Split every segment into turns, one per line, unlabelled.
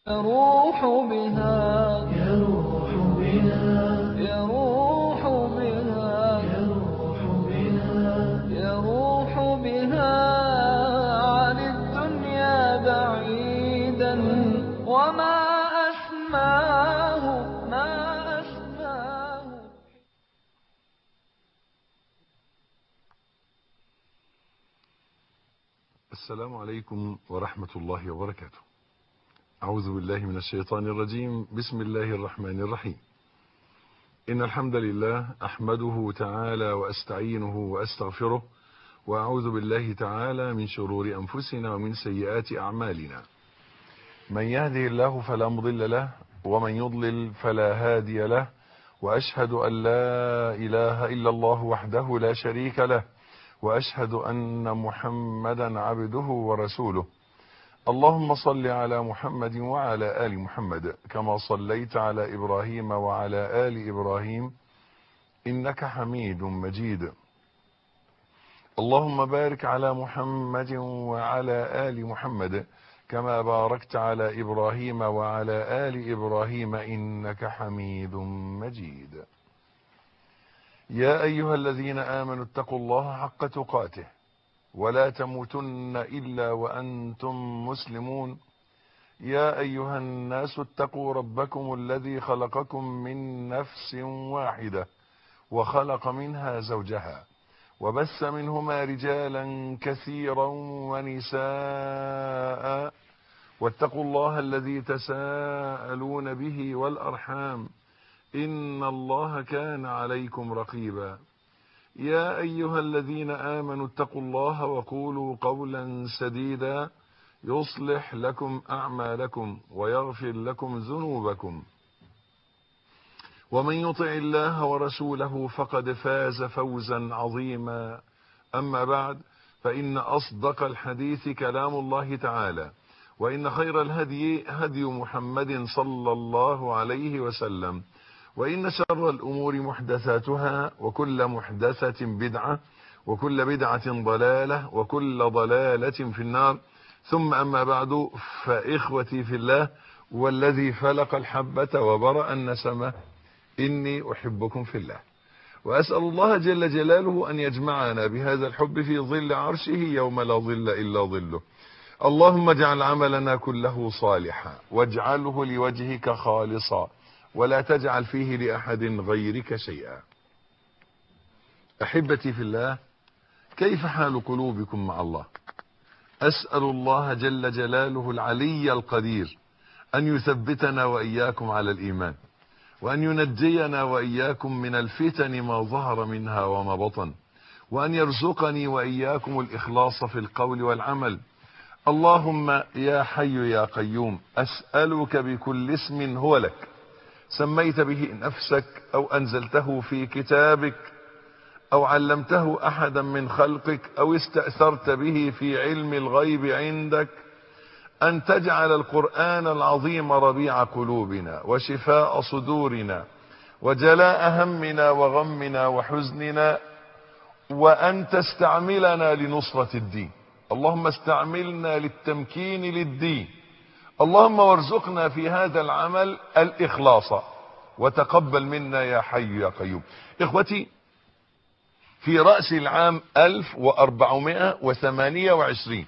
يروح بها
يروح بها
يروح بها
يروح بها
يروح بها عن الدنيا بعيدا وما أسماه ما أسماه
السلام عليكم ورحمة الله وبركاته أعوذ بالله من الشيطان الرجيم بسم الله الرحمن الرحيم إن الحمد لله أحمده تعالى وأستعينه وأستغفره وأعوذ بالله تعالى من شرور أنفسنا ومن سيئات أعمالنا من يهده الله فلا مضل له ومن يضلل فلا هادي له وأشهد أن لا إله إلا الله وحده لا شريك له وأشهد أن محمدا عبده ورسوله اللهم صل على محمد وعلى آل محمد كما صليت على إبراهيم وعلى آل إبراهيم إنك حميد مجيد اللهم بارك على محمد وعلى آل محمد كما باركت على إبراهيم وعلى آل إبراهيم إنك حميد مجيد يا أيها الذين آمنوا اتقوا الله حق تقاته ولا تموتن إلا وأنتم مسلمون يا أيها الناس اتقوا ربكم الذي خلقكم من نفس واحدة وخلق منها زوجها وبث منهما رجالا كثيرا ونساء واتقوا الله الذي تساءلون به والأرحام إن الله كان عليكم رقيبا يا أيها الذين آمنوا اتقوا الله وقولوا قولا سديدا يصلح لكم أعمالكم ويغفر لكم ذنوبكم ومن يطع الله ورسوله فقد فاز فوزا عظيما أما بعد فإن أصدق الحديث كلام الله تعالى وإن خير الهدي هدي محمد صلى الله عليه وسلم وإن شر الأمور محدثاتها وكل محدثة بدعة وكل بدعة ضلالة وكل ضلالة في النار ثم أما بعد فإخوتي في الله والذي فلق الحبة وبرأ النسمة إني أحبكم في الله وأسأل الله جل جلاله أن يجمعنا بهذا الحب في ظل عرشه يوم لا ظل إلا ظله اللهم اجعل عملنا كله صالحا واجعله لوجهك خالصا ولا تجعل فيه لأحد غيرك شيئا أحبتي في الله كيف حال قلوبكم مع الله أسأل الله جل جلاله العلي القدير أن يثبتنا وإياكم على الإيمان وأن ينجينا وإياكم من الفتن ما ظهر منها وما بطن وأن يرزقني وإياكم الإخلاص في القول والعمل اللهم يا حي يا قيوم أسألك بكل اسم هو لك سميت به نفسك أو أنزلته في كتابك أو علمته أحدا من خلقك أو استأثرت به في علم الغيب عندك أن تجعل القرآن العظيم ربيع قلوبنا وشفاء صدورنا وجلاء همنا وغمنا وحزننا وأن تستعملنا لنصرة الدين اللهم استعملنا للتمكين للدين اللهم وارزقنا في هذا العمل الإخلاص وتقبل منا يا حي يا قيوم إخوتي في رأس العام 1428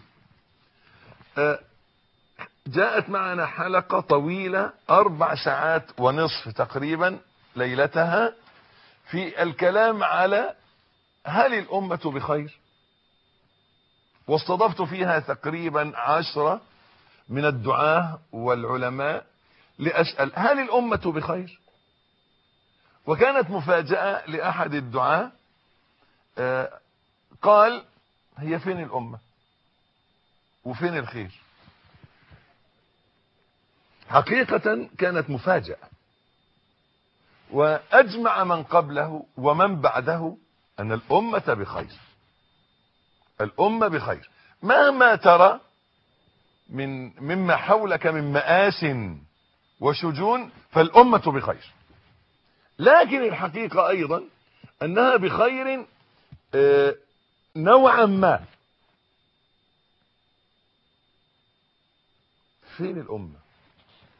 جاءت معنا حلقة طويلة أربع ساعات ونصف تقريبا ليلتها في الكلام على هل الأمة بخير واستضفت فيها تقريبا عشرة من الدعاة والعلماء لأسأل هل الأمة بخير وكانت مفاجأة لأحد الدعاة قال هي فين الأمة وفين الخير حقيقة كانت مفاجأة وأجمع من قبله ومن بعده أن الأمة بخير الأمة بخير مهما ترى من مما حولك من مآس وشجون فالأمة بخير لكن الحقيقة أيضا أنها بخير نوعا ما فين الأمة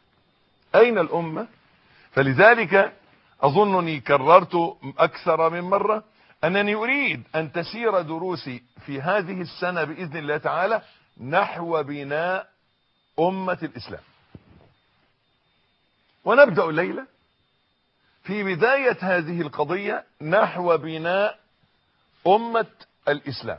أين الأمة فلذلك أظنني كررت أكثر من مرة أنني أريد أن تسير دروسي في هذه السنة بإذن الله تعالى نحو بناء أمة الإسلام ونبدأ الليلة في بداية هذه القضية نحو بناء أمة الإسلام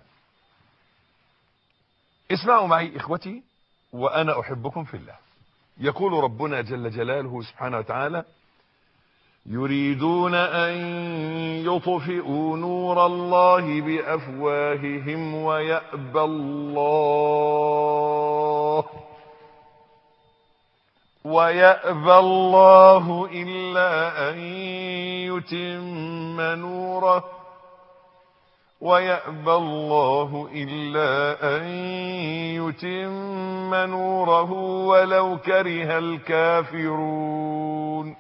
اسمعوا معي إخوتي وأنا أحبكم في الله يقول ربنا جل جلاله سبحانه وتعالى يريدون أن يطفئوا نور الله بأفواههم ويأبى الله ويأبى الله إلا أن يتم نوره ويأبى الله إلا أن يتم نوره ولو كره الكافرون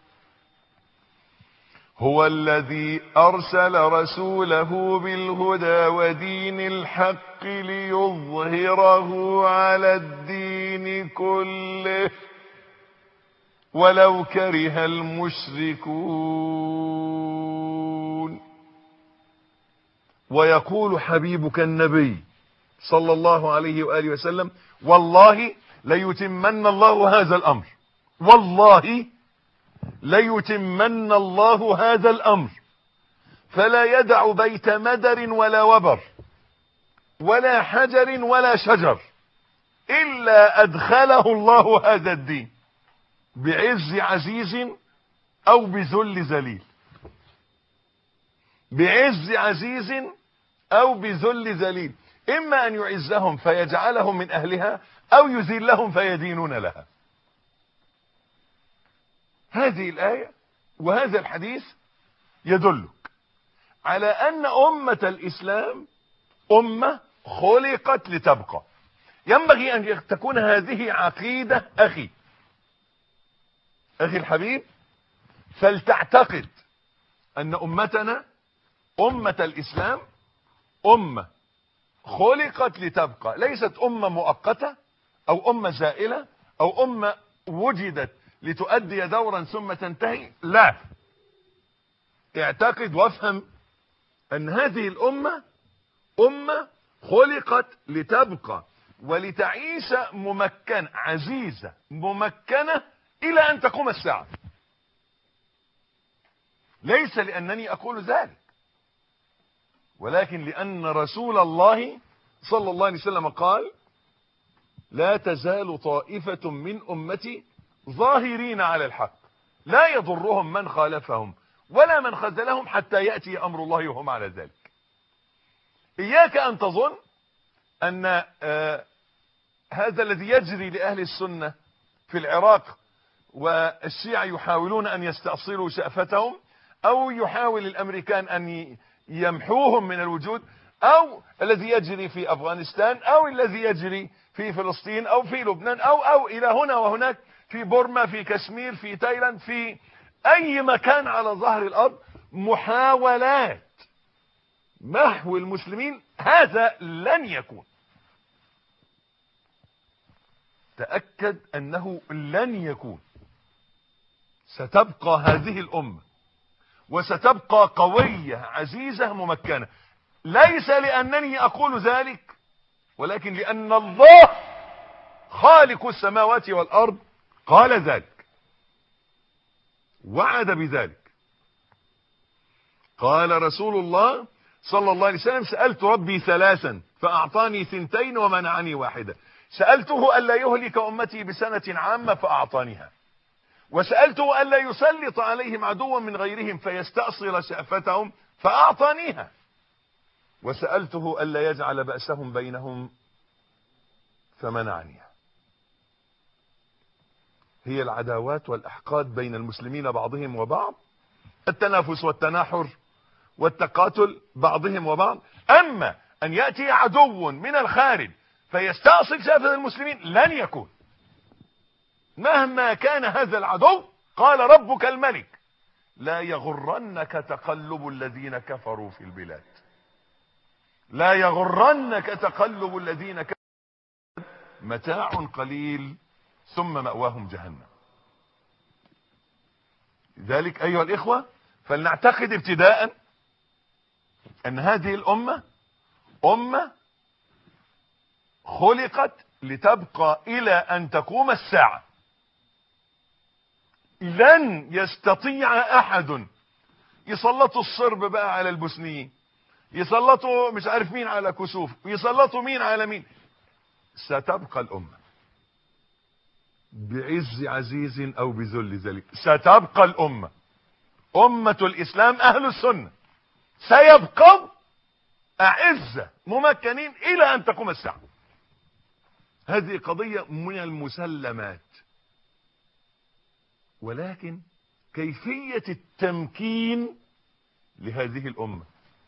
هو الذي أرسل رسوله بالهدى ودين الحق ليظهره على الدين كله ولو كره المشركون ويقول حبيبك النبي صلى الله عليه وآله وسلم والله ليتمن الله هذا الأمر والله ليتمن الله هذا الأمر فلا يدع بيت مدر ولا وبر ولا حجر ولا شجر إلا أدخله الله هذا الدين بعز عزيز أو بذل ذليل بعز عزيز أو بذل ذليل إما أن يعزهم فيجعلهم من أهلها أو يذلهم فيدينون لها هذه الآية وهذا الحديث يدلك على أن أمة الإسلام أمة خلقت لتبقى ينبغي أن تكون هذه عقيدة أخي أخي الحبيب فلتعتقد أن أمتنا أمة الإسلام أمة خلقت لتبقى ليست أمة مؤقتة أو أمة زائلة أو أمة وجدت لتؤدي دورا ثم تنتهي لا اعتقد وافهم أن هذه الأمة أمة خلقت لتبقى ولتعيش ممكنة عزيزة ممكنة إلى أن تقوم الساعة ليس لأنني أقول ذلك ولكن لأن رسول الله صلى الله عليه وسلم قال لا تزال طائفة من أمتي ظاهرين على الحق لا يضرهم من خالفهم ولا من خذلهم حتى يأتي أمر الله وهم على ذلك إياك أن تظن أن آه هذا الذي يجري لأهل السنة في العراق والشيعة يحاولون أن يستأصلوا شأفتهم أو يحاول الأمريكان أن يمحوهم من الوجود أو الذي يجري في أفغانستان أو الذي يجري في فلسطين أو في لبنان أو أو إلى هنا وهناك في بورما في كشمير في تايلاند في أي مكان على ظهر الأرض محاولات محو المسلمين هذا لن يكون تأكد أنه لن يكون ستبقى هذه الأمة وستبقى قوية عزيزة ممكنة ليس لأنني أقول ذلك ولكن لأن الله خالق السماوات والأرض قال ذلك وعد بذلك قال رسول الله صلى الله عليه وسلم سألت ربي ثلاثا فأعطاني ثنتين ومنعني واحدة سألته ألا يهلك أمتي بسنة عامة فأعطانيها وسألته ألا يسلط عليهم عدوا من غيرهم فيستأصل شأفتهم فأعطانيها وسألته ألا يجعل بأسهم بينهم فمنعنيها هي العداوات والأحقاد بين المسلمين بعضهم وبعض التنافس والتناحر والتقاتل بعضهم وبعض أما أن يأتي عدو من الخارج فيستأصل شافة المسلمين لن يكون مهما كان هذا العدو قال ربك الملك لا يغرنك تقلب الذين كفروا في البلاد لا يغرنك تقلب الذين كفروا متاع قليل ثم مأواهم جهنم لذلك ايها الاخوة فلنعتقد ابتداء ان هذه الامة امة خلقت لتبقى الى ان تقوم الساعة لن يستطيع احد يسلطوا الصرب بقى على البوسنيين يسلطوا مش عارف مين على كسوف يسلطوا مين على مين ستبقى الامة بعز عزيز او بذل ذلك ستبقى الامة امة الاسلام اهل السنة سيبقوا اعزة ممكنين الى ان تقوم الساعة هذه قضية من المسلمات ولكن كيفية التمكين لهذه الامة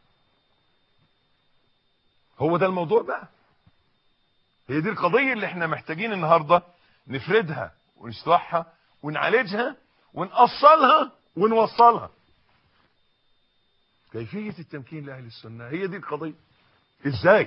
هو ده الموضوع بقى هي دي القضية اللي احنا محتاجين النهاردة نفردها ونشرحها ونعالجها ونأصلها ونوصلها كيفية التمكين لأهل السنة هي دي القضية ازاي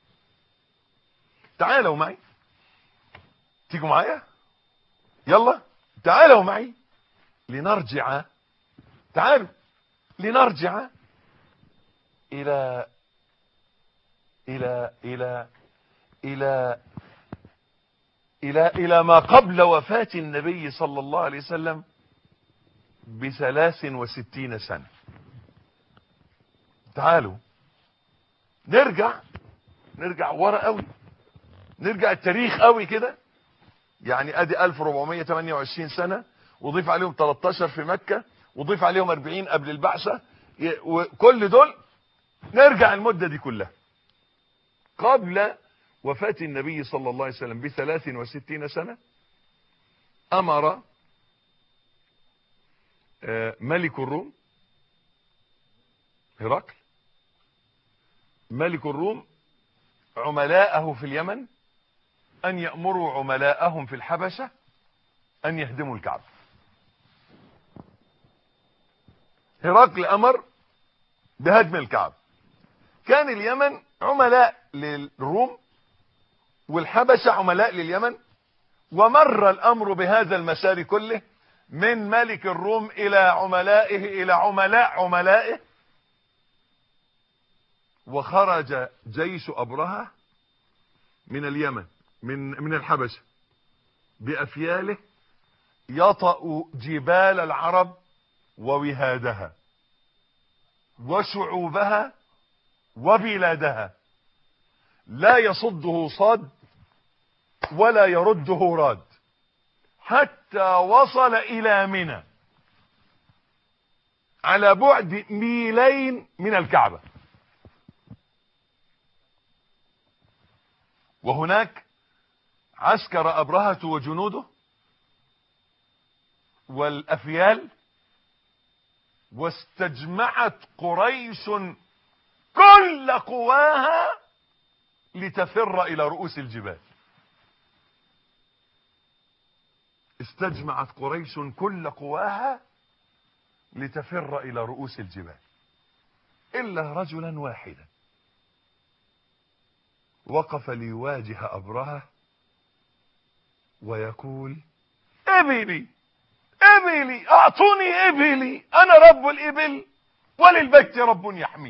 تعالوا معي تيجوا معايا يلا تعالوا معي لنرجع تعالوا لنرجع الى الى الى الى الى الى ما قبل وفاة النبي صلى الله عليه وسلم بثلاث وستين سنة تعالوا نرجع نرجع ورا قوي نرجع التاريخ قوي كده يعني ادي 1428 سنة وضيف عليهم 13 في مكة وضيف عليهم 40 قبل البعثة وكل دول نرجع المدة دي كلها قبل وفاة النبي صلى الله عليه وسلم بثلاث وستين سنة أمر ملك الروم هرقل ملك الروم عملاءه في اليمن أن يأمروا عملاءهم في الحبشة أن يهدموا الكعبة هرقل أمر بهدم الكعبة كان اليمن عملاء للروم والحبشة عملاء لليمن ومر الأمر بهذا المسار كله من ملك الروم إلى عملائه إلى عملاء عملائه وخرج جيش أبرهة من اليمن من من الحبشة بأفياله يطأ جبال العرب ووهادها وشعوبها وبلادها لا يصده صاد ولا يرده راد حتى وصل إلى منى على بعد ميلين من الكعبة وهناك عسكر أبرهة وجنوده والأفيال واستجمعت قريش كل قواها لتفر إلى رؤوس الجبال استجمعت قريش كل قواها لتفر إلى رؤوس الجبال إلا رجلا واحدا وقف ليواجه أبرهة ويقول ابلي ابلي اعطوني ابلي انا رب الابل وللبيت رب يحمي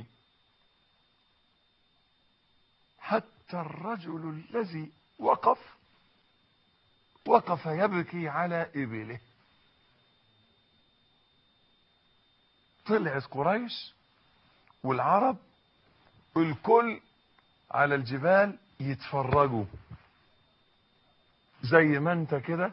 حتى الرجل الذي وقف وقف يبكي على ابله طلعت قريش والعرب الكل على الجبال يتفرجوا زي ما انت كده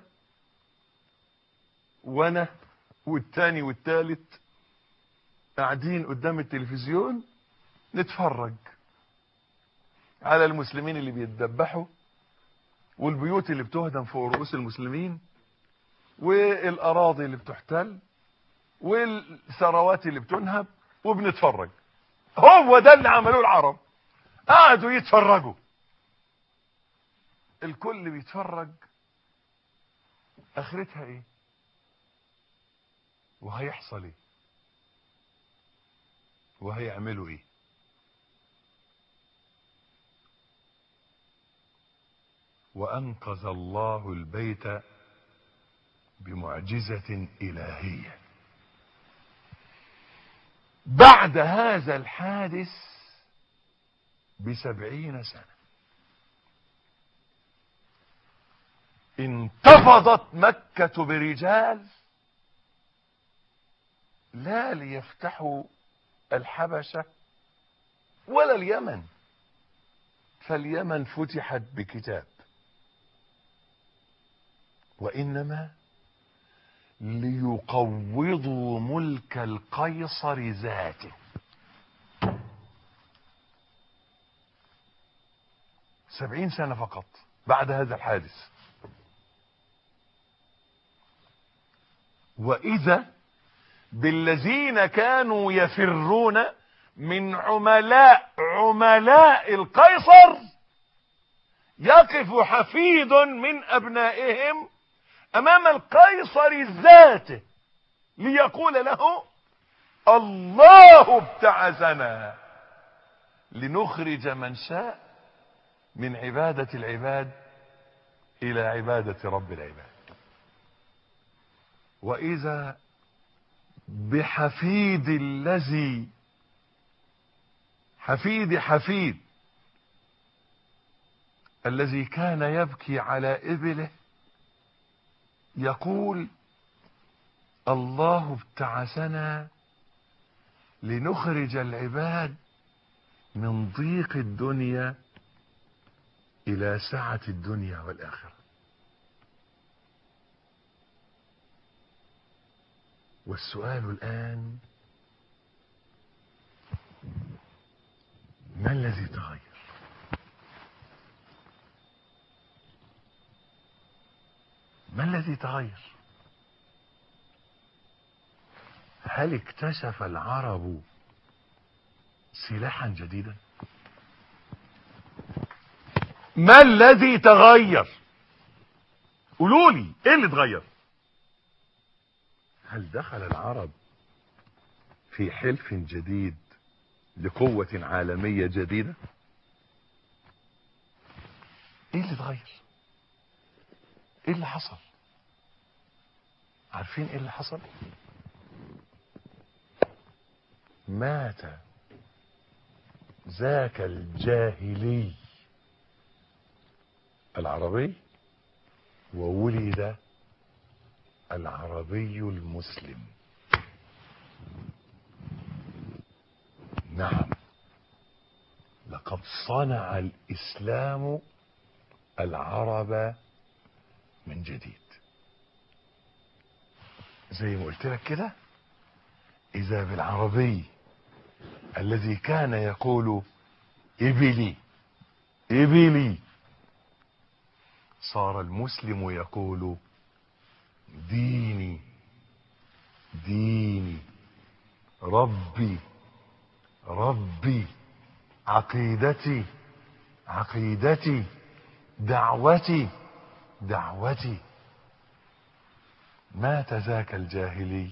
وانا والتاني والتالت قاعدين قدام التلفزيون نتفرج على المسلمين اللي بيتذبحوا والبيوت اللي بتهدم فوق رؤوس المسلمين والاراضي اللي بتحتل والثروات اللي بتنهب وبنتفرج هو ده اللي عملوه العرب قعدوا يتفرجوا الكل بيتفرج اخرتها ايه وهيحصل ايه وهيعملوا ايه وانقذ الله البيت بمعجزة الهية بعد هذا الحادث بسبعين سنة انتفضت مكة برجال لا ليفتحوا الحبشة ولا اليمن فاليمن فتحت بكتاب وإنما ليقوضوا ملك القيصر ذاته سبعين سنة فقط بعد هذا الحادث وإذا بالذين كانوا يفرون من عملاء عملاء القيصر يقف حفيد من أبنائهم أمام القيصر ذاته ليقول له الله ابتعثنا لنخرج من شاء من عبادة العباد إلى عبادة رب العباد وإذا بحفيد الذي حفيد حفيد الذي كان يبكي على إبله يقول الله ابتعثنا لنخرج العباد من ضيق الدنيا إلى سعة الدنيا والآخرة والسؤال الآن ما الذي تغير ما الذي تغير هل اكتشف العرب سلاحا جديدا ما الذي تغير قولوا لي ايه اللي اتغير هل دخل العرب في حلف جديد لقوة عالمية جديدة ايه اللي اتغير ايه اللي حصل عارفين ايه اللي حصل مات ذاك الجاهلي العربي وولد العربي المسلم نعم لقد صنع الاسلام العرب من جديد زي ما قلت لك كده اذا بالعربي الذي كان يقول ابلي ابلي صار المسلم يقول ديني ديني ربي ربي عقيدتي عقيدتي دعوتي دعوتي مات ذاك الجاهلي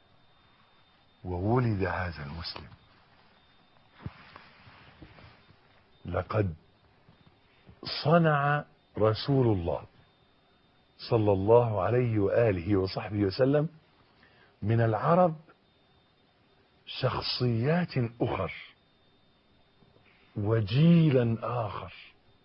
وولد هذا المسلم لقد صنع رسول الله صلى الله عليه واله وصحبه وسلم من العرب شخصيات اخر وجيلا اخر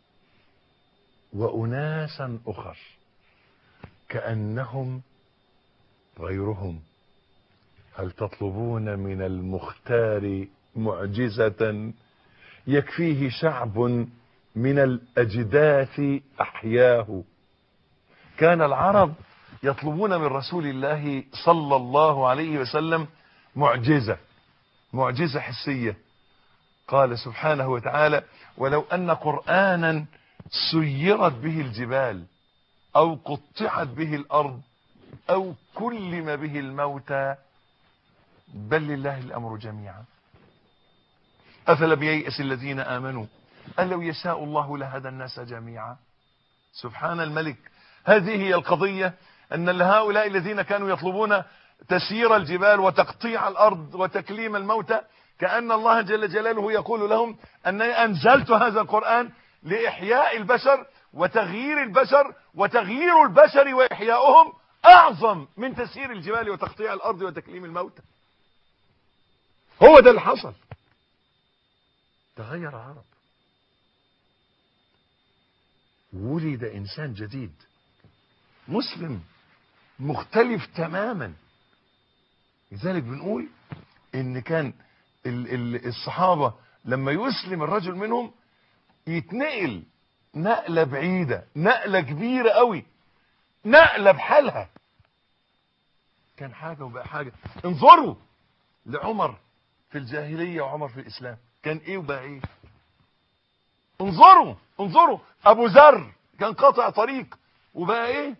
واناسا اخر كانهم غيرهم هل تطلبون من المختار معجزه يكفيه شعب من الاجداث احياه كان العرب يطلبون من رسول الله صلى الله عليه وسلم معجزه معجزه حسيه قال سبحانه وتعالى ولو ان قرانا سيرت به الجبال او قطعت به الارض او كلم به الموتى بل لله الامر جميعا افلم ييأس الذين امنوا ان لو يشاء الله لهدى الناس جميعا سبحان الملك هذه هي القضية ان هؤلاء الذين كانوا يطلبون تسيير الجبال وتقطيع الارض وتكليم الموتى كأن الله جل جلاله يقول لهم أنني أنزلت هذا القرآن لإحياء البشر وتغيير البشر وتغيير البشر وإحياؤهم أعظم من تسيير الجبال وتقطيع الأرض وتكليم الموتى هو ده اللي حصل تغير العرب ولد انسان جديد مسلم مختلف تماما لذلك بنقول ان كان ال- ال- الصحابة لما يسلم الرجل منهم يتنقل نقلة بعيدة نقلة كبيرة قوي نقلة بحالها كان حاجة وبقى حاجة انظروا لعمر في الجاهلية وعمر في الإسلام كان ايه وبقى ايه انظروا انظروا ابو ذر كان قاطع طريق وبقى ايه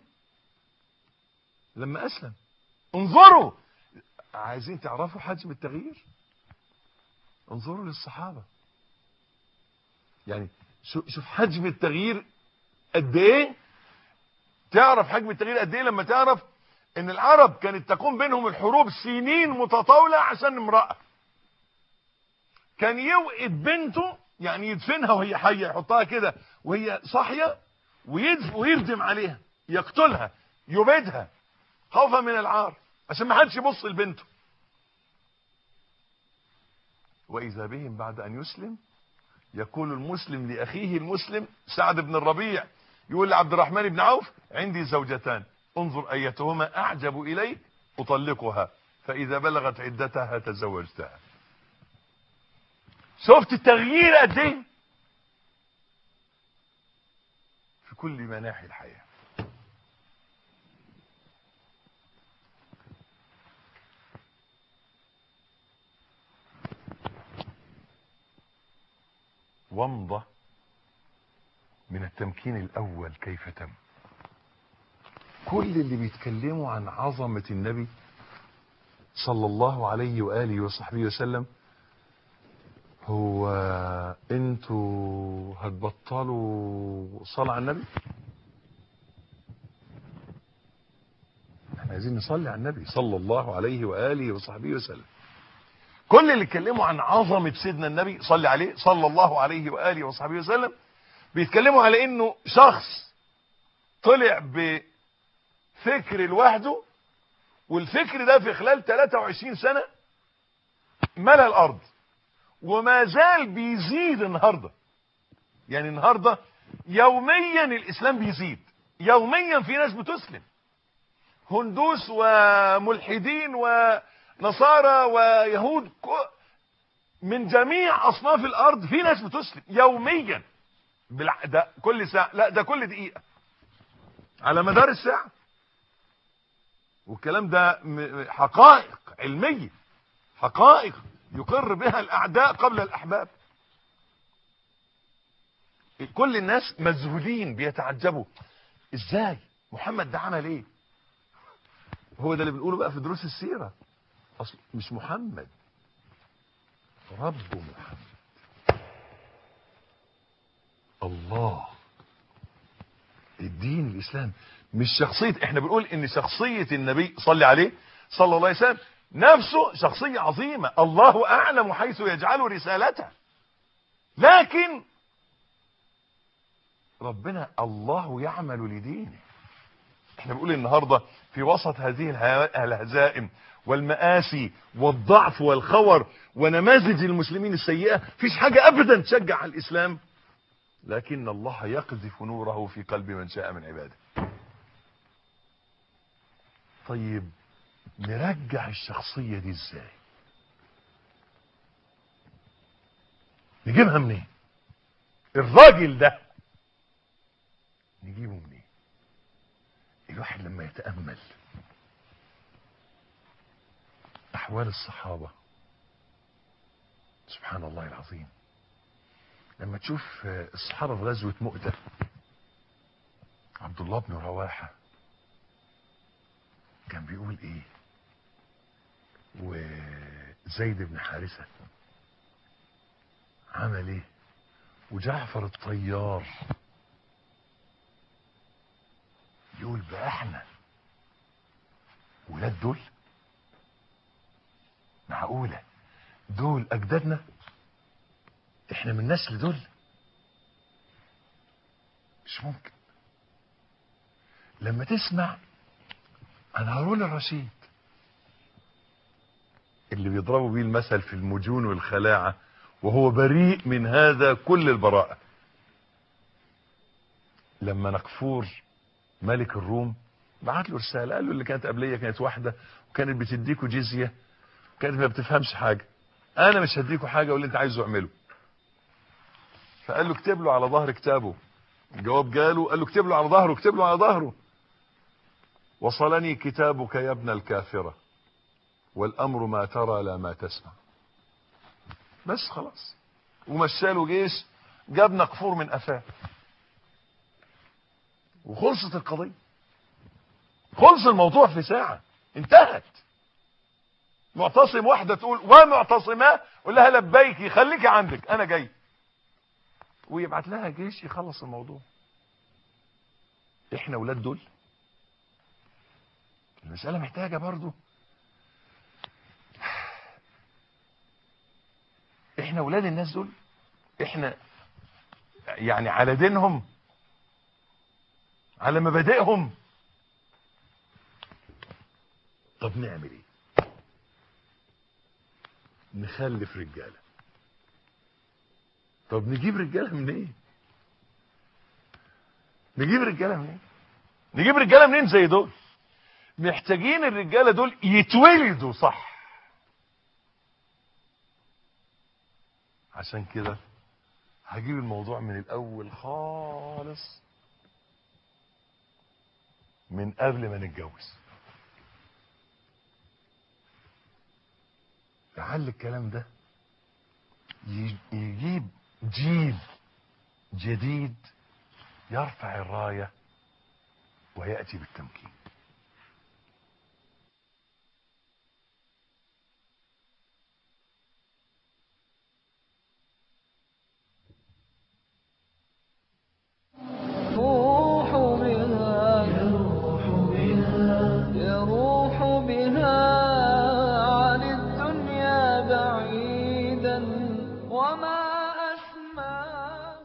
لما اسلم انظروا عايزين تعرفوا حجم التغيير انظروا للصحابة يعني شو- شوف حجم التغيير قد ايه تعرف حجم التغيير قد ايه لما تعرف ان العرب كانت تقوم بينهم الحروب سنين متطاولة عشان امرأة كان يوقد بنته يعني يدفنها وهي حية يحطها كده وهي صاحية ويدف ويردم عليها يقتلها يبيدها خوفا من العار عشان ما حدش يبص لبنته واذا بهم بعد ان يسلم يقول المسلم لاخيه المسلم سعد بن الربيع يقول لعبد الرحمن بن عوف عندي زوجتان انظر ايتهما اعجب اليك اطلقها فاذا بلغت عدتها تزوجتها شفت التغيير قد ايه في كل مناحي الحياه ومضة من التمكين الأول كيف تم كل اللي بيتكلموا عن عظمة النبي صلى الله عليه وآله وصحبه وسلم هو انتوا هتبطلوا صلاة على النبي احنا عايزين نصلي على النبي صلى الله عليه وآله وصحبه وسلم كل اللي اتكلموا عن عظمة سيدنا النبي صلي عليه صلى الله عليه وآله وصحبه وسلم بيتكلموا على انه شخص طلع بفكر لوحده والفكر ده في خلال 23 سنة ملى الارض وما زال بيزيد النهاردة يعني النهاردة يوميا الاسلام بيزيد يوميا في ناس بتسلم هندوس وملحدين ونصارى ويهود كو- من جميع اصناف الارض في ناس بتسلم يوميا بالع... ده كل ساعة لا ده كل دقيقة على مدار الساعة والكلام ده م- حقائق علمية حقائق يقر بها الاعداء قبل الاحباب كل الناس مذهولين بيتعجبوا ازاي محمد ده عمل ايه هو ده اللي بنقوله بقى في دروس السيرة اصل مش محمد رب محمد الله الدين الاسلام مش شخصية احنا بنقول ان شخصية النبي صلى عليه صلى الله عليه وسلم نفسه شخصية عظيمة الله اعلم حيث يجعل رسالته لكن ربنا الله يعمل لدينه احنا بنقول النهاردة في وسط هذه الها- الهزائم والمآسي والضعف والخور ونماذج المسلمين السيئة فيش حاجة ابدا تشجع على الاسلام لكن الله يقذف نوره في قلب من شاء من عباده طيب نرجع الشخصية دي ازاي نجيبها منين الراجل ده نجيبه منين الواحد لما يتأمل أحوال الصحابة سبحان الله العظيم لما تشوف الصحابة في غزوة مؤتة عبد الله بن رواحة كان بيقول ايه وزيد بن حارثة عمل ايه وجعفر الطيار يقول بقى احنا ولاد دول معقولة دول اجدادنا احنا من نسل دول مش ممكن لما تسمع عن هارون الرشيد اللي بيضربوا بيه المثل في المجون والخلاعة وهو بريء من هذا كل البراءة لما نقفور ملك الروم بعت له رسالة قال له اللي كانت قبلية كانت واحدة وكانت بتديكوا جزية كانت ما بتفهمش حاجة انا مش هديكوا حاجة واللي انت عايزه اعمله فقال له اكتب له على ظهر كتابه الجواب جاله قال له اكتب له على ظهره اكتب له على ظهره وصلني كتابك يا ابن الكافرة والامر ما ترى لا ما تسمع بس خلاص ومشاله جيش جاب نقفور من قفاه وخلصت القضية خلص الموضوع في ساعة انتهت معتصم واحدة تقول ومعتصمة قول لها لبيكي خليكي عندك انا جاي ويبعت لها جيش يخلص الموضوع احنا ولاد دول المسألة محتاجة برضو احنا ولاد الناس دول احنا يعني على دينهم على مبادئهم طب نعمل ايه نخلف رجاله طب نجيب رجاله منين إيه؟ نجيب رجاله منين إيه؟ نجيب رجاله منين زي دول محتاجين الرجاله دول يتولدوا صح عشان كده هجيب الموضوع من الاول خالص من قبل ما نتجوز لعل الكلام ده يجيب جيل جديد يرفع الراية ويأتي بالتمكين
يروح بها
يروح بها
يروح بها عن الدنيا بعيدا وما أسماه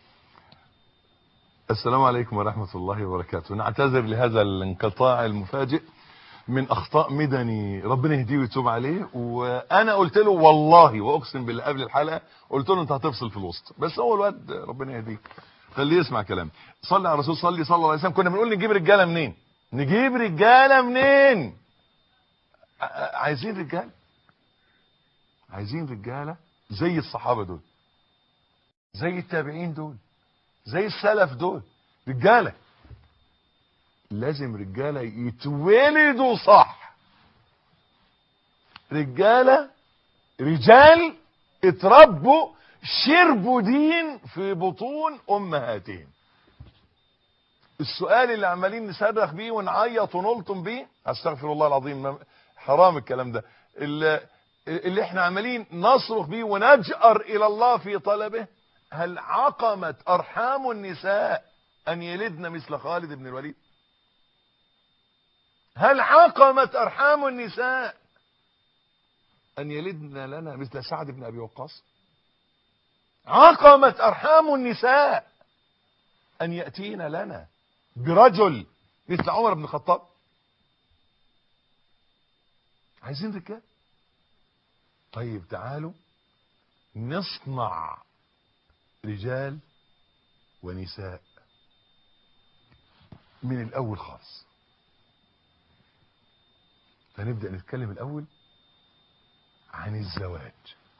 السلام عليكم ورحمة الله وبركاته نعتذر لهذا الانقطاع المفاجئ من اخطاء مدني ربنا يهديه ويتوب عليه وانا قلت له والله واقسم بالله قبل الحلقه قلت له انت هتفصل في الوسط بس هو الواد ربنا يهديه خليه يسمع كلامي صلي على الرسول صلي صلى الله عليه وسلم كنا بنقول نجيب رجاله منين نجيب رجاله منين ع- عايزين رجاله عايزين رجاله زي الصحابه دول زي التابعين دول زي السلف دول رجاله لازم رجاله يتولدوا صح رجاله رجال اتربوا شربوا دين في بطون امهاتهم السؤال اللي عمالين نصرخ بيه ونعيط ونلطم بيه استغفر الله العظيم ما- حرام الكلام ده اللي, اللي احنا عمالين نصرخ بيه ونجأر الى الله في طلبه هل عقمت ارحام النساء ان يلدن مثل خالد بن الوليد هل عقمت ارحام النساء ان يلدن لنا مثل سعد بن ابي وقاص عقمت ارحام النساء ان ياتين لنا برجل مثل عمر بن الخطاب عايزين رجال طيب تعالوا نصنع رجال ونساء من الاول خالص فنبدأ نتكلم الأول عن الزواج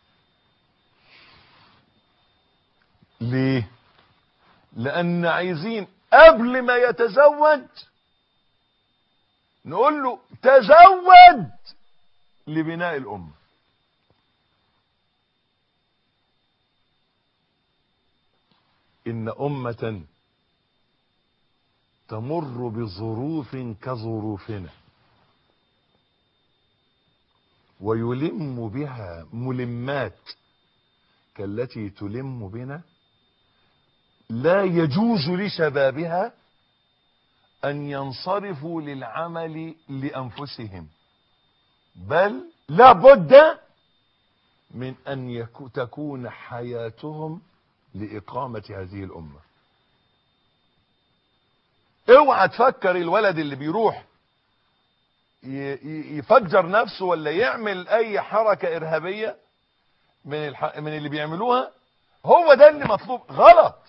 ليه لأن عايزين قبل ما يتزوج نقول له تزوج لبناء الأمة إن أمة تمر بظروف كظروفنا ويلم بها ملمات كالتي تلم بنا لا يجوز لشبابها أن ينصرفوا للعمل لأنفسهم بل لا بد من أن يكو تكون حياتهم لإقامة هذه الأمة اوعى تفكر الولد اللي بيروح ي- ي- يفجر نفسه ولا يعمل اي حركة ارهابية من الح... من اللي بيعملوها هو ده اللي مطلوب غلط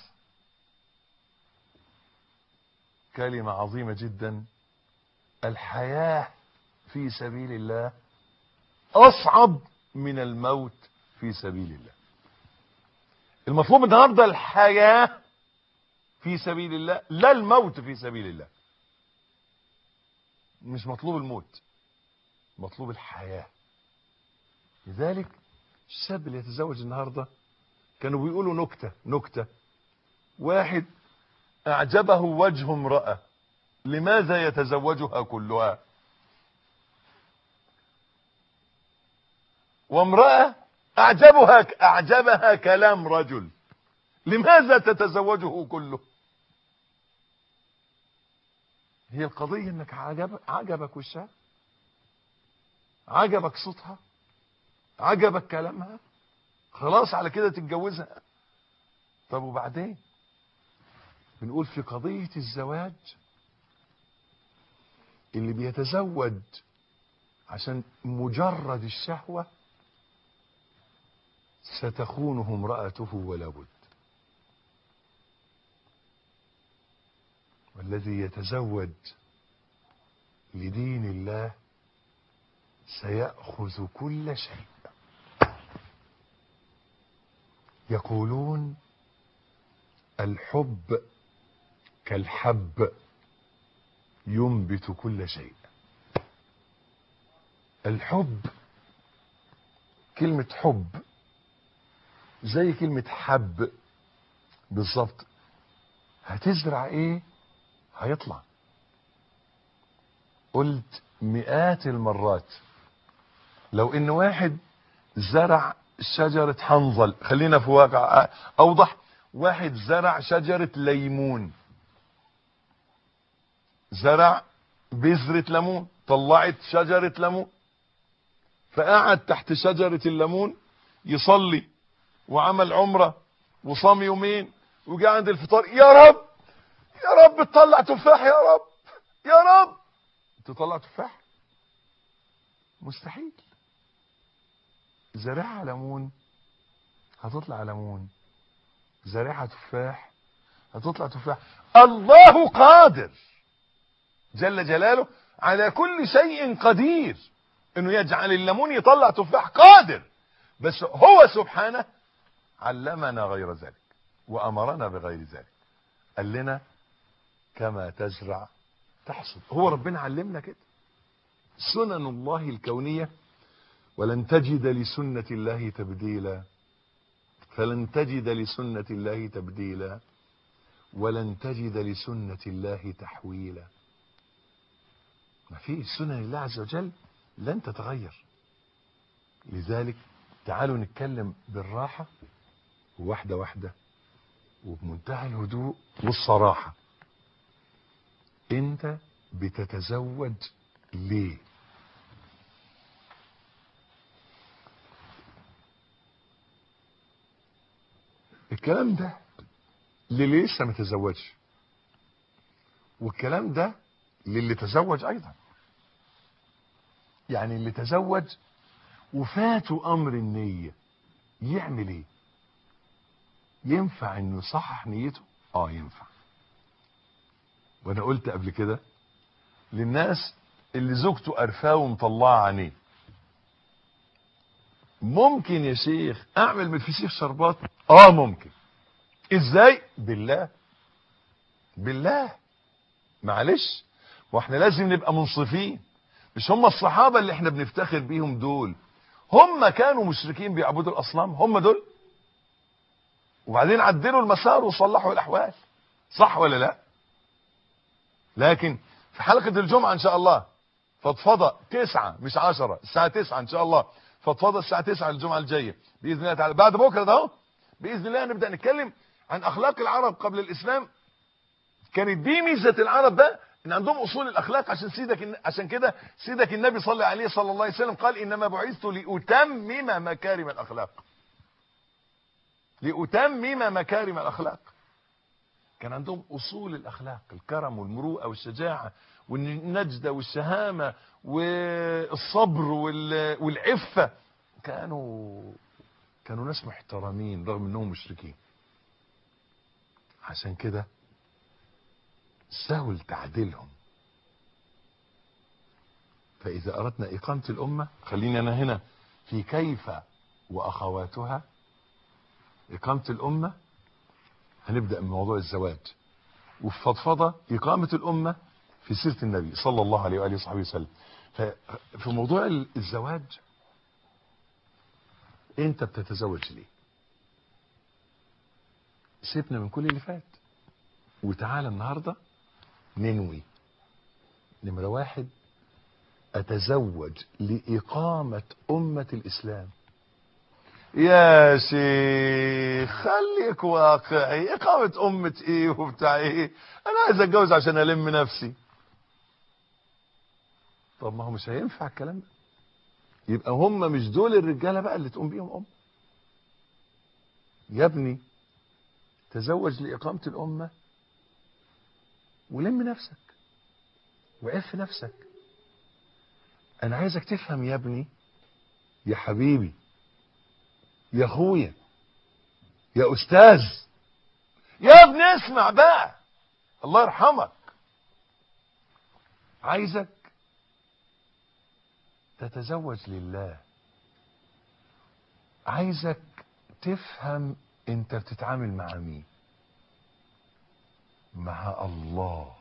كلمة عظيمة جدا الحياة في سبيل الله اصعب من الموت في سبيل الله المطلوب النهارده الحياة في سبيل الله لا الموت في سبيل الله مش مطلوب الموت مطلوب الحياة لذلك الشاب اللي يتزوج النهاردة كانوا بيقولوا نكتة نكتة واحد أعجبه وجه امرأة لماذا يتزوجها كلها وامرأة أعجبها أعجبها كلام رجل لماذا تتزوجه كله هي القضية انك عجب عجبك وشها عجبك صوتها عجبك كلامها خلاص على كده تتجوزها طب وبعدين بنقول في قضية الزواج اللي بيتزوج عشان مجرد الشهوة ستخونه امرأته ولا بد والذي يتزوج لدين الله سيأخذ كل شيء يقولون الحب كالحب ينبت كل شيء الحب كلمة حب زي كلمة حب بالظبط هتزرع ايه هيطلع قلت مئات المرات لو ان واحد زرع شجرة حنظل خلينا في واقع اوضح واحد زرع شجرة ليمون زرع بذرة ليمون طلعت شجرة ليمون فقعد تحت شجرة الليمون يصلي وعمل عمرة وصام يومين وجاء عند الفطار يا رب يا رب تطلع تفاح يا رب يا رب تطلع تفاح مستحيل زرعها ليمون هتطلع ليمون زرعها تفاح هتطلع تفاح الله قادر جل جلاله على كل شيء قدير انه يجعل الليمون يطلع تفاح قادر بس هو سبحانه علمنا غير ذلك وامرنا بغير ذلك قال لنا كما تزرع تحصد هو ربنا علمنا كده سنن الله الكونية ولن تجد لسنة الله تبديلا فلن تجد لسنة الله تبديلا ولن تجد لسنة الله تحويلا ما في سنن الله عز وجل لن تتغير لذلك تعالوا نتكلم بالراحة واحدة واحدة وبمنتهى الهدوء والصراحة انت بتتزوج ليه الكلام ده للي لسه ما تزوجش والكلام ده للي تزوج ايضا يعني اللي تزوج وفاته امر النية يعمل ايه ينفع انه يصحح نيته اه ينفع وانا قلت قبل كده للناس اللي زوجته قرفاه ومطلعه عينيه ممكن يا شيخ اعمل من الفسيخ شربات اه ممكن ازاي بالله بالله معلش واحنا لازم نبقى منصفين مش هم الصحابة اللي احنا بنفتخر بيهم دول هم كانوا مشركين بيعبدوا الاصنام هم دول وبعدين عدلوا المسار وصلحوا الاحوال صح ولا لا لكن في حلقة الجمعة ان شاء الله فضفضة تسعة مش عشرة الساعة تسعة ان شاء الله فضفضة الساعة تسعة الجمعة الجاية بإذن الله تعالى بعد بكرة ده اهو بإذن الله نبدأ نتكلم عن اخلاق العرب قبل الاسلام كانت دي ميزة العرب ده ان عندهم اصول الاخلاق عشان سيدك عشان كده سيدك النبي صلى عليه صلى الله عليه وسلم قال انما بعثت لاتمم مكارم الاخلاق لاتمم مكارم الاخلاق كان عندهم اصول الاخلاق الكرم والمروءه والشجاعه والنجدة والشهامة والصبر وال- والعفة كانوا كانوا ناس محترمين رغم انهم مشركين عشان كده سهل تعديلهم فإذا أردنا إقامة الأمة خليني أنا هنا في كيف وأخواتها إقامة الأمة هنبدأ من موضوع الزواج وفي فضفضة إقامة الأمة في سيرة النبي صلى الله عليه وآله وصحبه وسلم ففي موضوع الزواج أنت بتتزوج ليه سيبنا من كل اللي فات وتعالى النهاردة ننوي نمرة واحد أتزوج لإقامة أمة الإسلام يا شيخ خليك واقعي إقامة أمة إيه وبتاع إيه أنا عايز أتجوز عشان ألم نفسي طب ما هو مش هينفع الكلام ده يبقى هم مش دول الرجالة بقى اللي تقوم بيهم أم يا ابني تزوج لإقامة الأمة ولم نفسك وعف نفسك انا عايزك تفهم يا ابني يا حبيبي يا اخويا يا استاذ يا ابني اسمع بقى الله يرحمك عايزك تتزوج لله عايزك تفهم انت بتتعامل مع مين مع الله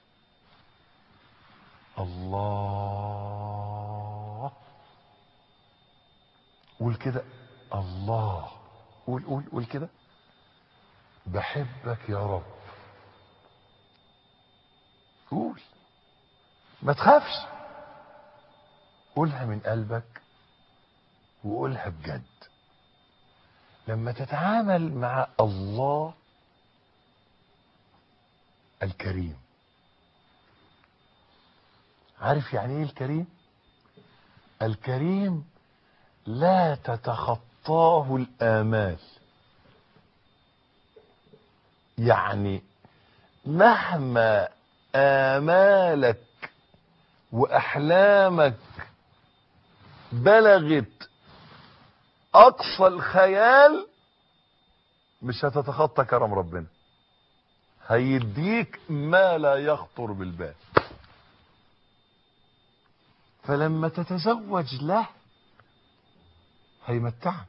الله قول كده الله قول قول قول كده بحبك يا رب قول ما تخافش قولها من قلبك وقولها بجد لما تتعامل مع الله الكريم عارف يعني ايه الكريم الكريم لا تتخطاه الآمال يعني مهما آمالك وأحلامك بلغت أقصى الخيال مش هتتخطى كرم ربنا هيديك ما لا يخطر بالبال فلما تتزوج له هيمتعك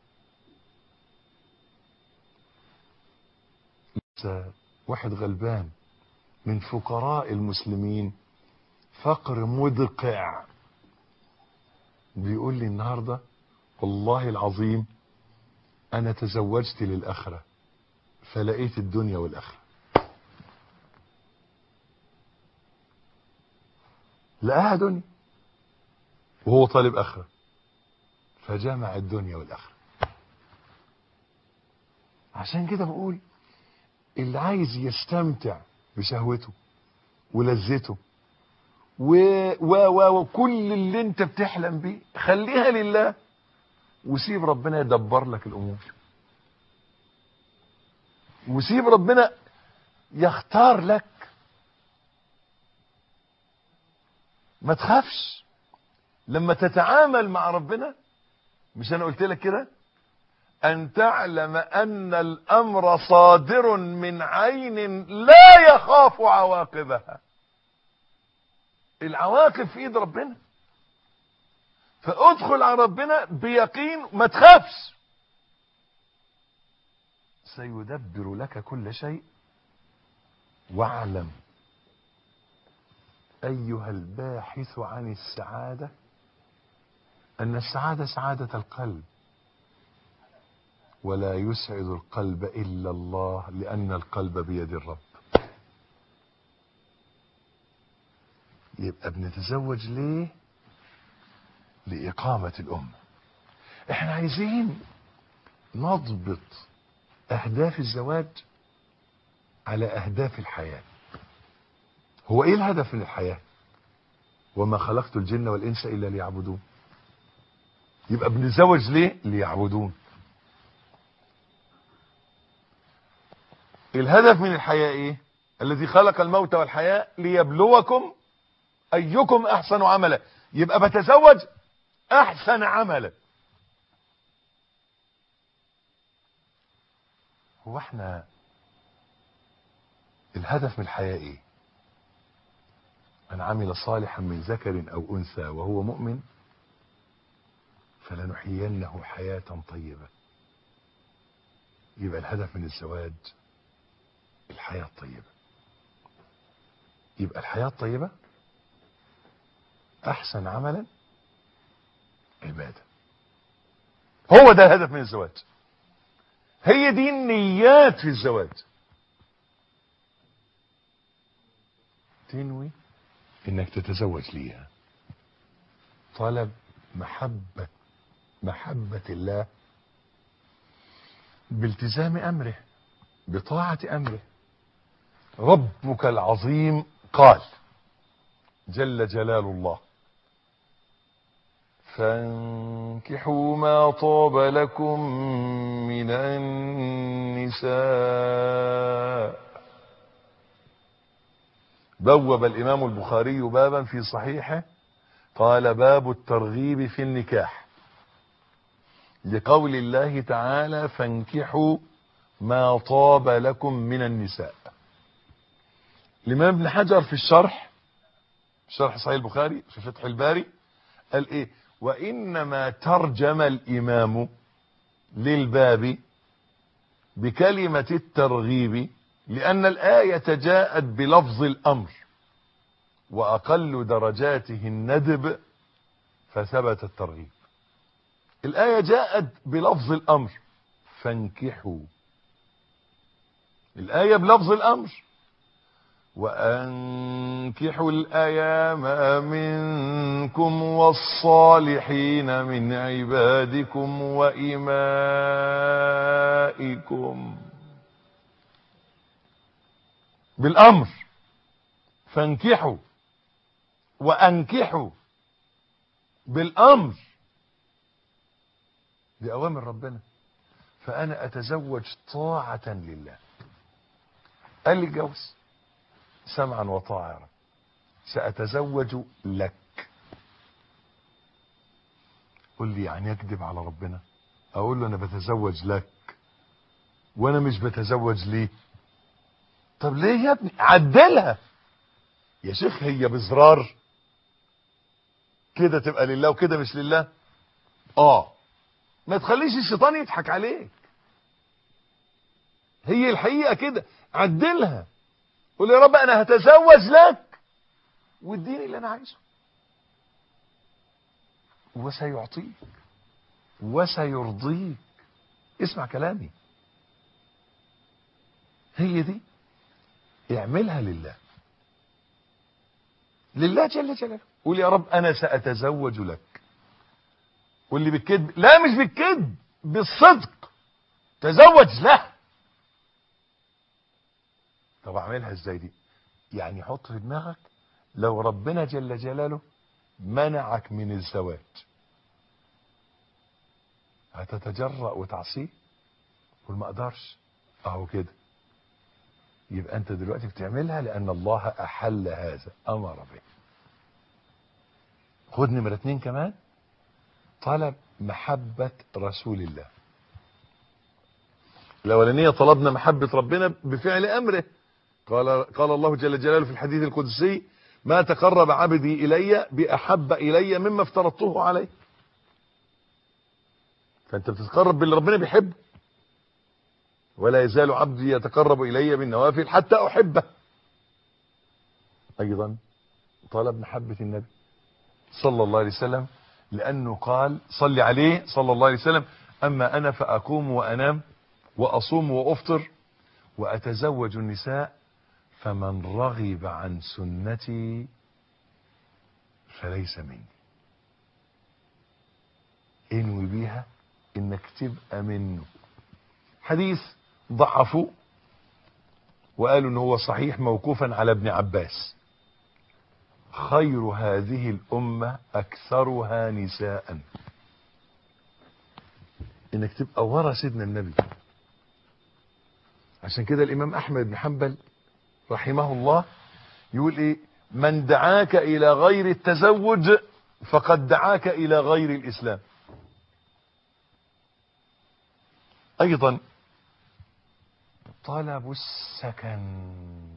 لسه واحد غلبان من فقراء المسلمين فقر مدقع بيقول لي النهارده والله العظيم انا تزوجت للاخره فلقيت الدنيا والاخره لقاها دنيا وهو طالب اخره فجمع الدنيا والاخره عشان كده بقول اللي عايز يستمتع بشهوته ولذته و و و وكل اللي انت بتحلم بيه خليها لله وسيب ربنا يدبر لك الامور وسيب ربنا يختار لك ما تخافش لما تتعامل مع ربنا مش انا قلت لك كده ان تعلم ان الامر صادر من عين لا يخاف عواقبها العواقب في ايد ربنا فادخل على ربنا بيقين ما تخافش سيدبر لك كل شيء واعلم ايها الباحث عن السعاده ان السعاده سعاده القلب ولا يسعد القلب الا الله لان القلب بيد الرب يبقى بنتزوج ليه لإقامة الأمة احنا عايزين نضبط أهداف الزواج على أهداف الحياة هو إيه الهدف من الحياة وما خلقت الجن والإنس إلا ليعبدون يبقى بنتزوج ليه ليعبدون الهدف من الحياة إيه الذي خلق الموت والحياة ليبلوكم ايكم احسن عملا يبقى بتزوج احسن عملا هو احنا الهدف من الحياة ايه من عمل صالحا من ذكر او انثى وهو مؤمن فلنحيينه حياة طيبة يبقى الهدف من الزواج الحياة الطيبة يبقى الحياة الطيبة احسن عملا عبادة هو ده الهدف من الزواج هي دي النيات في الزواج تنوي انك تتزوج ليها طلب محبة محبة الله بالتزام امره بطاعة امره ربك العظيم قال جل جلال الله فانكحوا ما طاب لكم من النساء بوب الامام البخاري بابا في صحيحه قال باب الترغيب في النكاح لقول الله تعالى فانكحوا ما طاب لكم من النساء الامام ابن حجر في الشرح شرح صحيح البخاري في فتح الباري قال ايه وانما ترجم الامام للباب بكلمة الترغيب لان الاية جاءت بلفظ الامر واقل درجاته الندب فثبت الترغيب الاية جاءت بلفظ الامر فانكحوا الاية بلفظ الامر وأنكحوا الأيام منكم والصالحين من عبادكم وإمائكم بالأمر فانكحوا وأنكحوا بالأمر دي أوامر ربنا فأنا أتزوج طاعة لله قال لي جوز سمعا وطاعة يا رب سأتزوج لك قل لي يعني اكذب على ربنا اقول له انا بتزوج لك وانا مش بتزوج ليه طب ليه يا ابني عدلها يا شيخ هي بزرار كده تبقى لله وكده مش لله اه ما تخليش الشيطان يضحك عليك هي الحقيقة كده عدلها قول يا رب انا هتزوج لك واديني اللي انا عايزه وسيعطيك وسيرضيك اسمع كلامي هي دي اعملها لله لله جل جلاله قول يا رب انا ساتزوج لك واللي بالكذب لا مش بالكذب بالصدق تزوج له طب اعملها ازاي دي يعني حط في دماغك لو ربنا جل جلاله منعك من الزواج هتتجرأ وتعصيه قول ما اقدرش اهو كده يبقى انت دلوقتي بتعملها لان الله احل هذا امر به خد نمرة اتنين كمان طلب محبة رسول الله الاولانية طلبنا محبة ربنا بفعل امره قال قال الله جل جلاله في الحديث القدسي ما تقرب عبدي الي باحب الي مما افترضته عليه فانت بتتقرب باللي ربنا بيحبه ولا يزال عبدي يتقرب الي بالنوافل حتى احبه ايضا طلب محبة النبي صلى الله عليه وسلم لانه قال صل عليه صلى الله عليه وسلم اما انا فاقوم وانام واصوم وافطر واتزوج النساء فمن رغب عن سنتي فليس مني انوي بيها انك تبقى منه حديث ضعفوا وقالوا ان هو صحيح موقوفا على ابن عباس خير هذه الامة اكثرها نساء انك تبقى ورا سيدنا النبي عشان كده الامام احمد بن حنبل رحمه الله يقول ايه من دعاك الى غير التزوج فقد دعاك الى غير الاسلام ايضا طلب السكن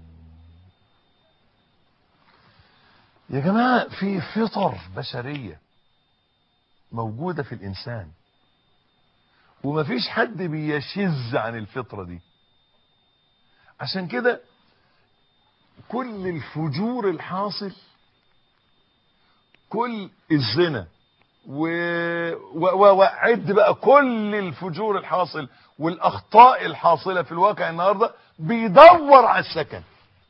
يا جماعة في فطر بشرية موجودة في الإنسان ومفيش حد بيشذ عن الفطرة دي عشان كده كل الفجور الحاصل كل الزنا و... و... و... وعد بقى كل الفجور الحاصل والاخطاء الحاصله في الواقع النهارده بيدور على السكن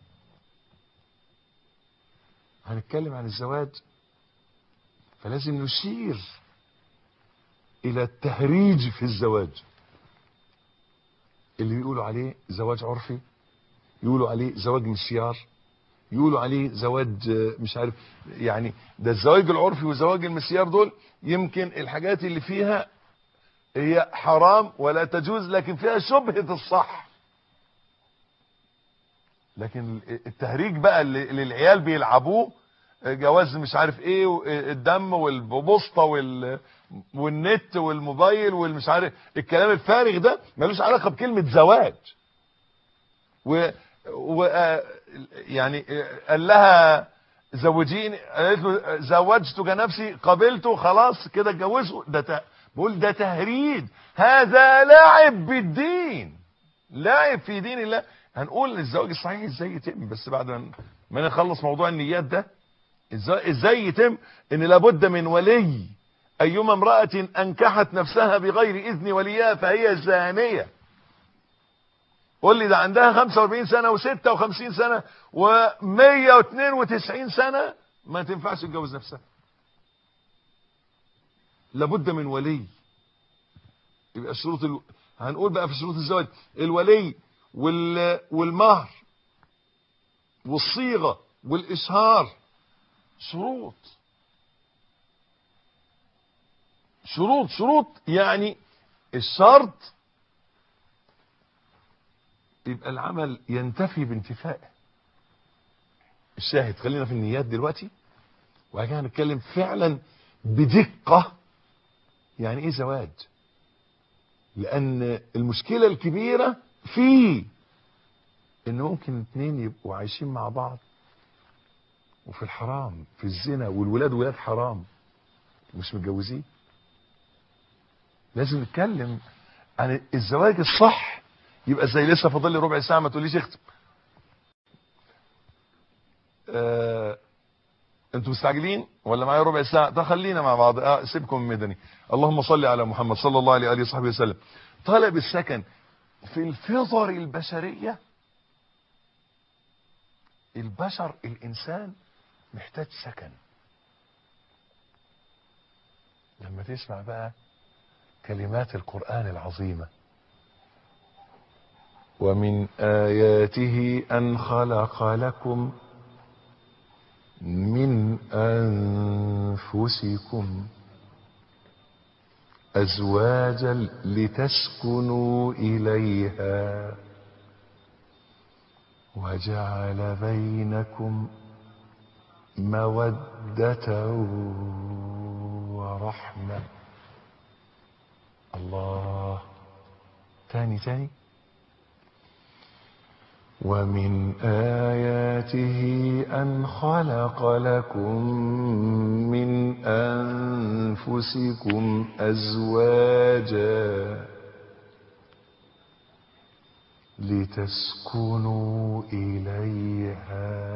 هنتكلم عن الزواج فلازم نشير الى التهريج في الزواج اللي بيقولوا عليه زواج عرفي يقولوا عليه زواج مسيار يقولوا عليه زواج مش عارف يعني ده الزواج العرفي وزواج المسيار دول يمكن الحاجات اللي فيها هي حرام ولا تجوز لكن فيها شبهة الصح لكن التهريج بقى اللي اللي العيال بيلعبوه جواز مش عارف ايه الدم والبوسطه وال والنت والموبايل والمش عارف الكلام الفارغ ده ملوش علاقه بكلمه زواج و, و يعني قال لها زوجيني قالت له زوجتك نفسي قبلته خلاص كده اتجوزه ده ت... بقول ده تهريج هذا لعب بالدين لعب في دين الله هنقول الزواج الصحيح ازاي يتم بس بعد ما نخلص موضوع النيات ده ازاي ازاي يتم ان لابد من ولي ايما امرأة انكحت نفسها بغير اذن وليها فهي زانية قول لي ده عندها 45 سنة و56 سنة و192 سنة ما تنفعش تتجوز نفسها لابد من ولي يبقى الشروط ال... هنقول بقى في شروط الزواج الولي وال... والمهر والصيغة والإشهار شروط شروط شروط يعني الشرط يبقى العمل ينتفي بانتفائه الشاهد خلينا في النيات دلوقتي وبعد كده هنتكلم فعلا بدقة يعني ايه زواج لان المشكلة الكبيرة في ان ممكن اتنين يبقوا عايشين مع بعض وفي الحرام في الزنا والولاد ولاد حرام مش متجوزين لازم نتكلم عن الزواج الصح يبقى زي لسه فاضل لي ربع ساعه ما تقوليش اختم آه انتوا مستعجلين ولا معايا ربع ساعه ده خلينا مع بعض آه سيبكم مدني اللهم صل على محمد صلى الله عليه واله وصحبه وسلم طلب السكن في الفطر البشريه البشر الانسان محتاج سكن لما تسمع بقى كلمات القرآن العظيمة ومن آياته أن خلق لكم من أنفسكم أزواجا لتسكنوا إليها وجعل بينكم مودة ورحمة الله تاني تاني ومن آياته أن خلق لكم من أنفسكم أزواجا لتسكنوا إليها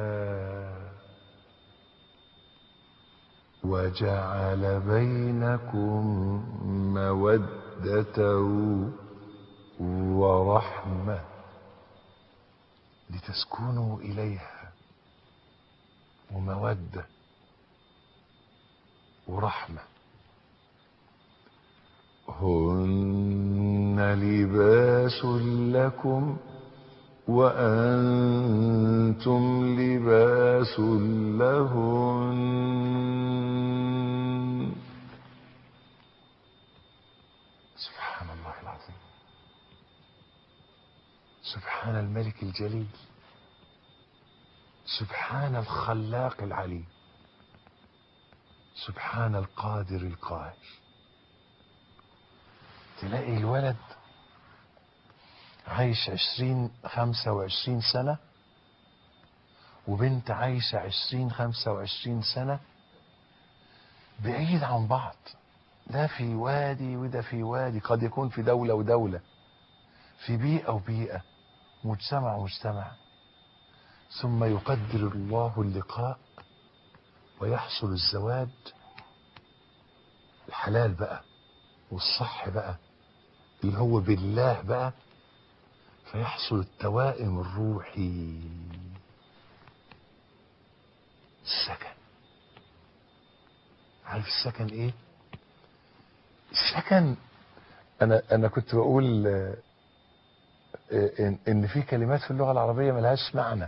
وجعل بينكم مودة ورحمة لتسكنوا إليها ومودة ورحمة هن لباس لكم وأنتم لباس لهن سبحان الله العظيم سبحان الملك الجليل سبحان الخلاق العليم سبحان القادر القاهر تلاقي الولد عايش عشرين خمسة وعشرين سنة وبنت عايشة عشرين خمسة وعشرين سنة بعيد عن بعض ده في وادي وده في وادي قد يكون في دولة ودولة في بيئة وبيئة مجتمع ومجتمع ثم يقدر الله اللقاء ويحصل الزواج الحلال بقى والصح بقى اللي هو بالله بقى فيحصل التوائم الروحي السكن عارف السكن ايه السكن انا انا كنت بقول آه، آه، ان ان في كلمات في اللغه العربيه ملهاش معنى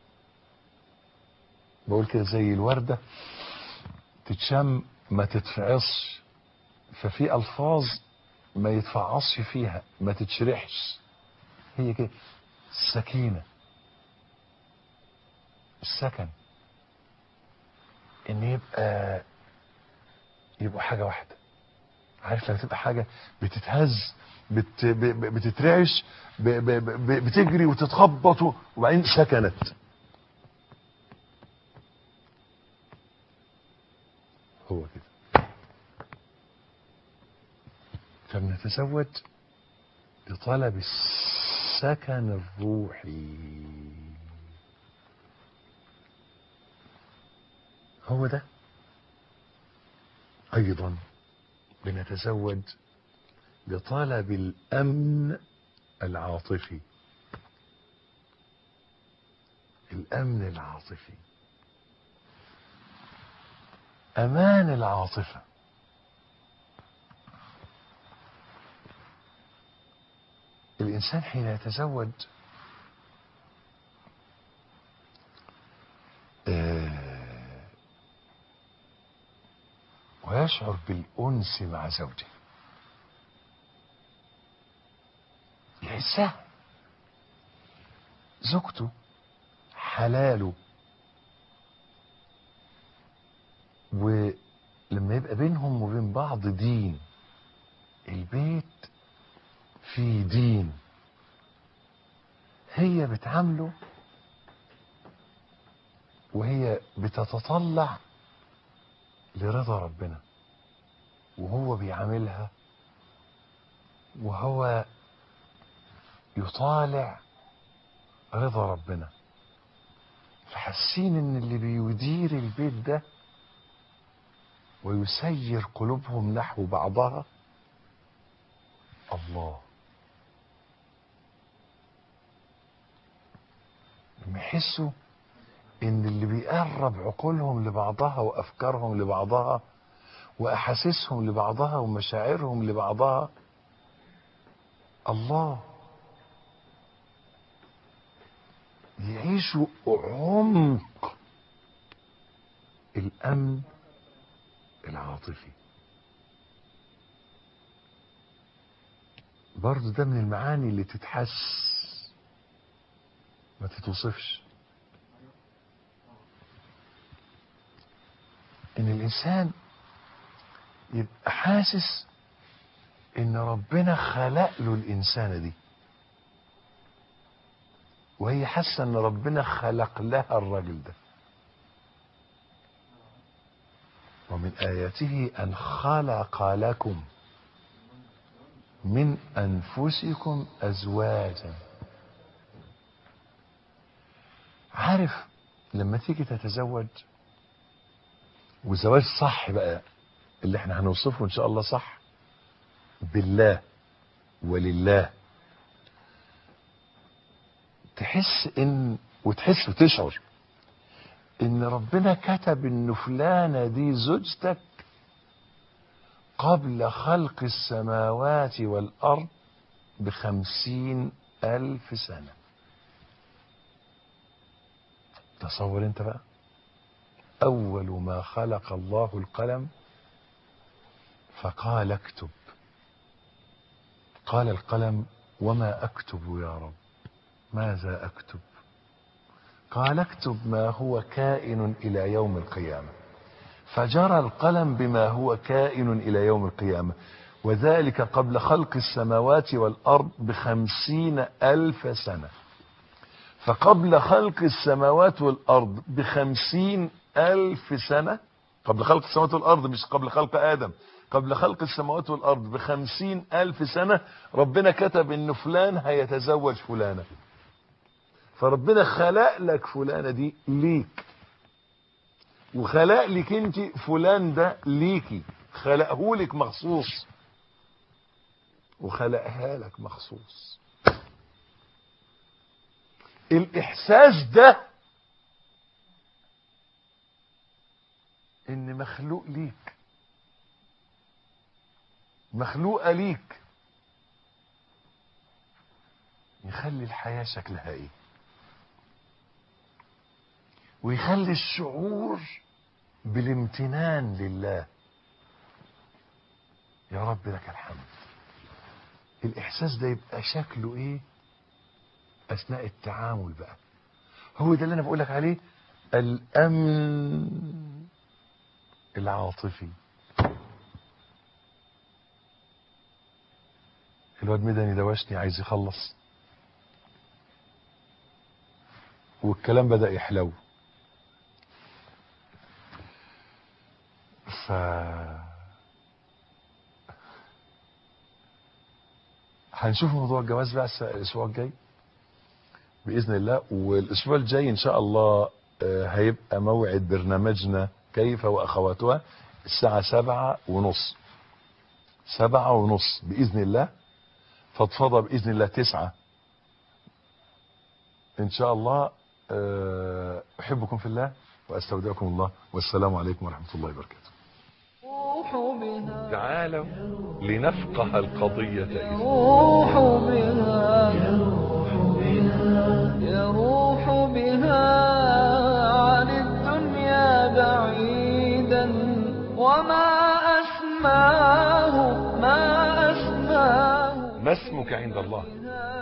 بقول كده زي الورده تتشم ما تتفعصش ففي الفاظ ما يتفعصش فيها ما تتشرحش هي كده السكينه السكن ان يبقى يبقوا حاجه واحده عارف لما تبقى حاجه بتتهز بت ب- ب- بتترعش ب- ب- ب- بتجري وتتخبط وبعدين سكنت هو كده فبنتزوج لطلب السكن الروحي هو ده ايضا بنتزوج لطلب الامن العاطفي الامن العاطفي امان العاطفه الانسان حين يتزوج آه، ويشعر بالانس مع زوجه يحسها زوجته حلاله ولما يبقى بينهم وبين بعض دين البيت فيه دين هي بتعامله وهي بتتطلع لرضا ربنا وهو بيعاملها وهو يطالع رضا ربنا فحاسين ان اللي بيدير البيت ده ويسير قلوبهم نحو بعضها الله لما يحسوا ان اللي بيقرب عقولهم لبعضها وافكارهم لبعضها واحاسيسهم لبعضها ومشاعرهم لبعضها الله يعيشوا عمق الامن العاطفي برضه ده من المعاني اللي تتحس ما تتوصفش ان الانسان يبقى حاسس ان ربنا خلق له الانسانه دي وهي حاسه ان ربنا خلق لها الراجل ده ومن اياته ان خلق لكم من انفسكم ازواجا عارف لما تيجي تتزوج والزواج صح بقى اللي احنا هنوصفه ان شاء الله صح بالله ولله تحس ان وتحس وتشعر ان ربنا كتب ان فلانة دي زوجتك قبل خلق السماوات والارض بخمسين الف سنة تصور انت بقى اول ما خلق الله القلم فقال اكتب قال القلم وما اكتب يا رب ماذا اكتب قال اكتب ما هو كائن إلى يوم القيامة فجرى القلم بما هو كائن إلى يوم القيامة وذلك قبل خلق السماوات والأرض بخمسين ألف سنة فقبل خلق السماوات والأرض بخمسين ألف سنة قبل خلق السماوات والأرض مش قبل خلق آدم قبل خلق السماوات والأرض بخمسين ألف سنة ربنا كتب إن فلان هيتزوج فلانة فربنا خلق لك فلانة دي ليك وخلق لك انت فلان ده ليكي خلقه لك مخصوص وخلقها لك مخصوص الاحساس ده ان مخلوق ليك مخلوقه ليك يخلي الحياه شكلها ايه ويخلي الشعور بالامتنان لله يا رب لك الحمد الاحساس ده يبقى شكله ايه اثناء التعامل بقى هو ده اللي انا بقول لك عليه الامن العاطفي الواد مدني دوشني عايز يخلص والكلام بدأ يحلو ف هنشوف موضوع الجواز بقى الس- الاسبوع الجاي باذن الله والاسبوع الجاي ان شاء الله آه، هيبقى موعد برنامجنا كيف واخواتها الساعه سبعة ونص سبعة ونص باذن الله فضفضه باذن الله تسعة ان شاء الله آه، احبكم في الله واستودعكم الله والسلام عليكم ورحمه الله وبركاته
يروح بها
تعالوا لنفقه القضيه إذن.
يروح بها يروح بها عن الدنيا بعيدا وما أسماه ما أسماه
ما اسمك عند الله
بها